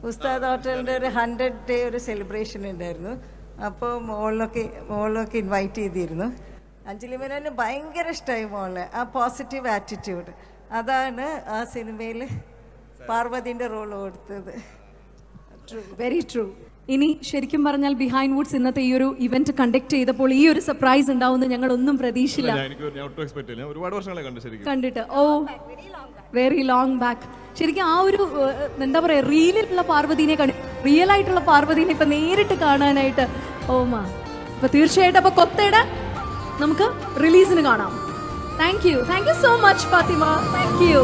ഉസ്താദ് ഹോട്ടലിൻ്റെ ഒരു ഹൺഡ്രഡ് ഡേ ഒരു സെലിബ്രേഷൻ ഉണ്ടായിരുന്നു അപ്പോൾ മോളിലൊക്കെ മോളിലൊക്കെ ഇൻവൈറ്റ് ചെയ്തിരുന്നു അഞ്ജലി മേനോന് ഭയങ്കര ഇഷ്ടമായി മോളെ ആ പോസിറ്റീവ് ആറ്റിറ്റ്യൂഡ് അതാണ് ആ സിനിമയിൽ പാർവതിൻ്റെ റോൾ കൊടുത്തത് വെരി ട്രൂ ഇനി ശരിക്കും പറഞ്ഞാൽ ബിഹൈൻഡ് വുഡ്സ് ഇന്നത്തെ ഈ ഒരു ഇവന്റ് കണ്ടക്ട് ചെയ്തപ്പോൾ ഈ ഒരു സർപ്രൈസ് ഉണ്ടാവുമെന്ന് ഞങ്ങൾ ഒന്നും പ്രതീക്ഷിച്ചില്ല ഞാൻ എനിക്ക് ഞാൻ ഒട്ടും എക്സ്പെക്ട് ചെയ്യില്ല ഞാൻ ഒരുപാട് വർഷങ്ങളെ കണ്ടു ശരിക്കും കണ്ടിട്ട് ഓ വെരി ലോങ് ബാക്ക് ശരിക്കും ആ ഒരു ഏഹ്, എന്താ പറയാ റീലിലുള്ള പാർവതിനെ കണ്ടു റിയൽ ആയിട്ടുള്ള പാർവതിനെ ഇപ്പൊ നേരിട്ട് കാണാനായിട്ട് ഓ മാ അപ്പൊ തീർച്ചയായിട്ടും അപ്പൊ കൊത്തയുടെ നമുക്ക് റിലീസിന് കാണാം thank you thank you so much Fathima thank you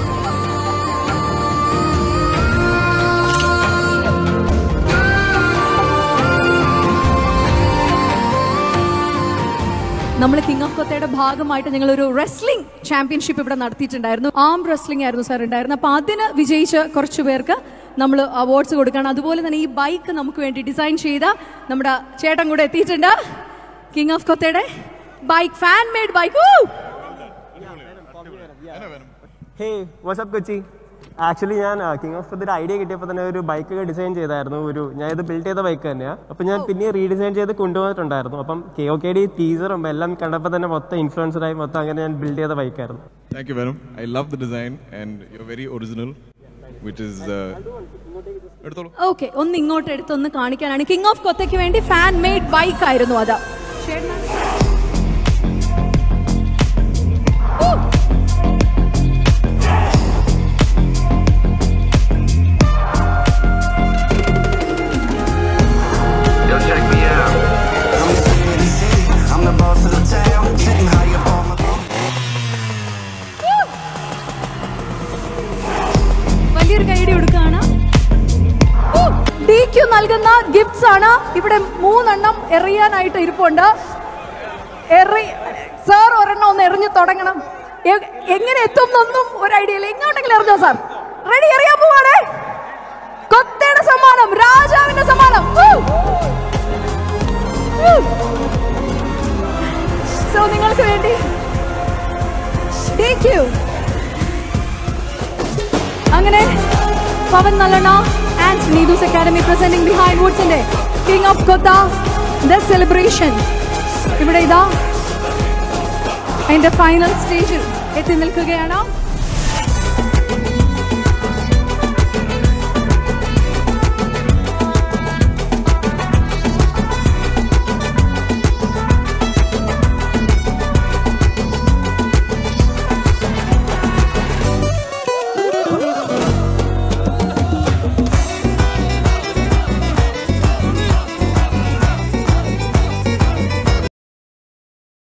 നമ്മൾ കിങ് ഓഫ് കൊത്തയുടെ ഭാഗമായിട്ട് ഞങ്ങൾ ഒരു റെസ്ലിംഗ് ചാമ്പ്യൻഷിപ്പ് ഇവിടെ നടത്തിയിട്ടുണ്ടായിരുന്നു ആം റെസ്ലിംഗ് ആയിരുന്നു സാർ ഉണ്ടായിരുന്നത് അപ്പൊ അതിന് വിജയിച്ച കുറച്ചു പേർക്ക് നമ്മൾ അവാർഡ്സ് കൊടുക്കണം അതുപോലെ തന്നെ ഈ ബൈക്ക് നമുക്ക് വേണ്ടി ഡിസൈൻ ചെയ്ത നമ്മുടെ ചേട്ടൻ കൂടെ എത്തിയിട്ടുണ്ട് കിങ് ഓഫ് കൊത്തയുടെ bike fan made bike hey WhatsApp Kochi actually ഞാൻ കിങ് ഓഫ് ഒരു ഐഡിയ കിട്ടിയപ്പോൾ തന്നെ ഒരു ബൈക്ക് ഒക്കെ ഡിസൈൻ ചെയ്തായിരുന്നു ഒരു ഞാൻ ഇത് ബിൽഡ് ചെയ്ത ബൈക്ക് തന്നെയാണ് അപ്പം ഞാൻ പിന്നെ റീഡിസൈൻ ചെയ്ത് കൊണ്ടുവന്നിട്ടുണ്ടായിരുന്നു അപ്പം കെ ഒ കെ ഡി ടീസറും എല്ലാം കണ്ടപ്പോൾ തന്നെ മൊത്തം ഇൻഫ്ലുവൻസറായി മൊത്തം അങ്ങനെ ഞാൻ ബിൽഡ് ചെയ്ത ബൈക്കായിരുന്നു താങ്ക് യു വെനും I love the design and you very original which is എടുത്തോളൂ ഓക്കെ ഒന്ന് ഇങ്ങോട്ട് എടുത്ത് ഒന്ന് കാണിക്കാനാണ് കിങ് ഓഫ് കൊത്തയ്ക്ക് വേണ്ടി ഫാൻ മെയ്ഡ് ബൈക്ക് ആയിരുന്നു അത് Yo, check me out. I'm the boss of the town, sitting high up on my throne. വലിയൊരു കൈയടി കൊടുക്കുകയാണ് ഡി ക്യു നൽകുന്ന ഗിഫ്റ്റ്സ് ആണ് ഇവിടെ മൂന്നെണ്ണം എറിയാനായിട്ട് ഇരിപ്പുണ്ട് എറി സാർ ഒരെണ്ണം ഒന്ന് എറിഞ്ഞു തുടങ്ങണം എ- എങ്ങനെ എത്തും എന്നൊന്നും ഒരു ഐഡിയ ഇല്ല എങ്ങോട്ടെങ്കിലും എറിഞ്ഞോ സാർ റെഡി എറിയാൻ പോവാണേ കൊത്തയുടെ സമ്മാനം രാജാവിന്റെ സമ്മാനം സോ നിങ്ങൾക്ക് വേണ്ടി ഡി ക്യു അങ്ങനെ പവൻ നല്ലണ and Neethu's academy presenting behind വുഡ്സിന്റെ king of Kotha the celebration ഇവിടെ ഇതാ അതിന്റെ ഫൈനൽ സ്റ്റേജിൽ എത്തി നിൽക്കുകയാണ്